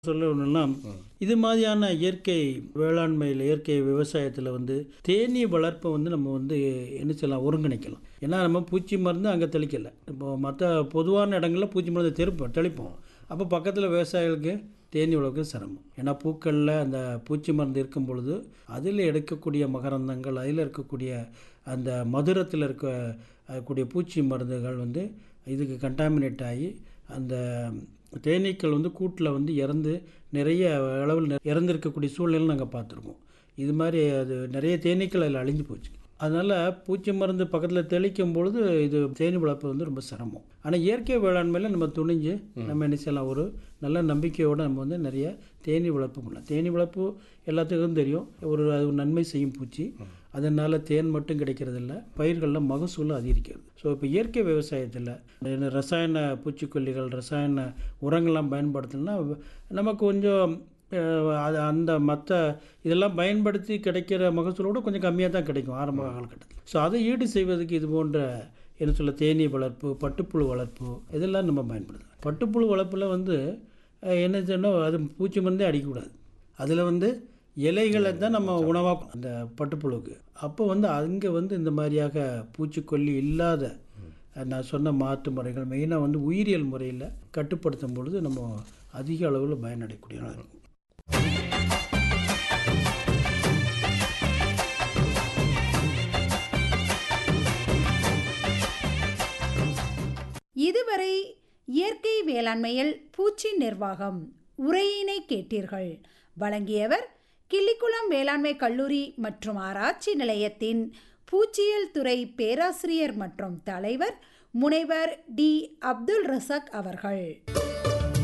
சொல்லணும்னா இது மாதிரியான இயற்கை வேளாண்மையில் இயற்கை விவசாயத்தில் வந்து தேனீ வளர்ப்பை வந்து நம்ம வந்து என்ன செய்யலாம் ஒருங்கிணைக்கலாம் ஏன்னா நம்ம பூச்சி மருந்து அங்கே தெளிக்கலை இப்போ மற்ற பொதுவான இடங்களில் பூச்சி மருந்து தெளிப்போம் தெளிப்போம் அப்போ பக்கத்தில் விவசாயிகளுக்கு தேனீ வளர்க்க சிரமம் ஏன்னா பூக்களில் அந்த பூச்சி மருந்து இருக்கும் பொழுது அதில் எடுக்கக்கூடிய மகரந்தங்கள் அதில் இருக்கக்கூடிய அந்த மதுரத்தில் இருக்க அஹ், கூடிய பூச்சி மருந்துகள் வந்து இதுக்கு கண்டாமினேட் ஆகி அந்த தேனீக்கள் வந்து கூட்டில் வந்து இறந்து நிறைய அளவில் நெ- இறந்திருக்கக்கூடிய சூழ்நிலை நாங்கள் பார்த்துருக்கோம் இது மாதிரி அது நிறைய தேனீக்கள் அதில் அழிஞ்சு போச்சு அதனால் பூச்சி மருந்து பக்கத்தில் தெளிக்கும் பொழுது இது தேனி வளர்ப்பு வந்து ரொம்ப சிரமம் ஆனால் இயற்கை வேளாண்மையில் நம்ம துணிஞ்சு நம்ம என்ன செய்யலாம் ஒரு நல்ல நம்பிக்கையோடு நம்ம வந்து நிறைய தேனி வளர்ப்பு பண்ணலாம் தேனி வளர்ப்பு எல்லாத்துக்கும் தெரியும் ஒரு அது ஒரு நன்மை செய்யும் பூச்சி அதனால் தேன் மட்டும் கிடைக்கிறதில்ல பயிர்களில் மகசூலும் அதிகரிக்கிறது ஸோ இப்போ இயற்கை விவசாயத்தில் ரசாயன பூச்சிக்கொல்லிகள் ரசாயன உரங்கள்லாம் பயன்படுத்தினா நமக்கு கொஞ்சம் அஹ், அது அந்த மற்ற இதெல்லாம் பயன்படுத்தி கிடைக்கிற மகசூலோட கொஞ்சம் கம்மியாக தான் கிடைக்கும் ஆரம்ப காலகட்டத்தில் ஸோ அதை ஈடு செய்வதற்கு இது போன்ற என்ன சொல்ல தேனீ வளர்ப்பு பட்டுப்புழு வளர்ப்பு இதெல்லாம் நம்ம பயன்படுத்தலாம் பட்டுப்புழு வளர்ப்பில் வந்து அஹ், என்ன சொன்னால் அது பூச்சி மருந்தே அடிக்கக்கூடாது அதில் வந்து இலைகளை தான் நம்ம உணவாக அந்த பட்டுப்புழுக்கு அப்போ வந்து அங்கே வந்து இந்த மாதிரியாக பூச்சிக்கொல்லி இல்லாத அஹ், நான் சொன்ன மாற்று முறைகள் மெயினாக வந்து உயிரியல் முறையில் கட்டுப்படுத்தும் பொழுது நம்ம அதிக அளவில் பயனடையக்கூடியதாக இருக்கும் இதுவரை இயற்கை வேளாண்மையில் பூச்சி நிர்வாகம் உரையினை கேட்டீர்கள் வழங்கியவர் கிள்ளிக்குளம் வேளாண்மை கல்லூரி மற்றும் ஆராய்ச்சி நிலையத்தின் பூச்சியியல் துறை பேராசிரியர் மற்றும் தலைவர் முனைவர் டி அப்துல் ரசக் அவர்கள்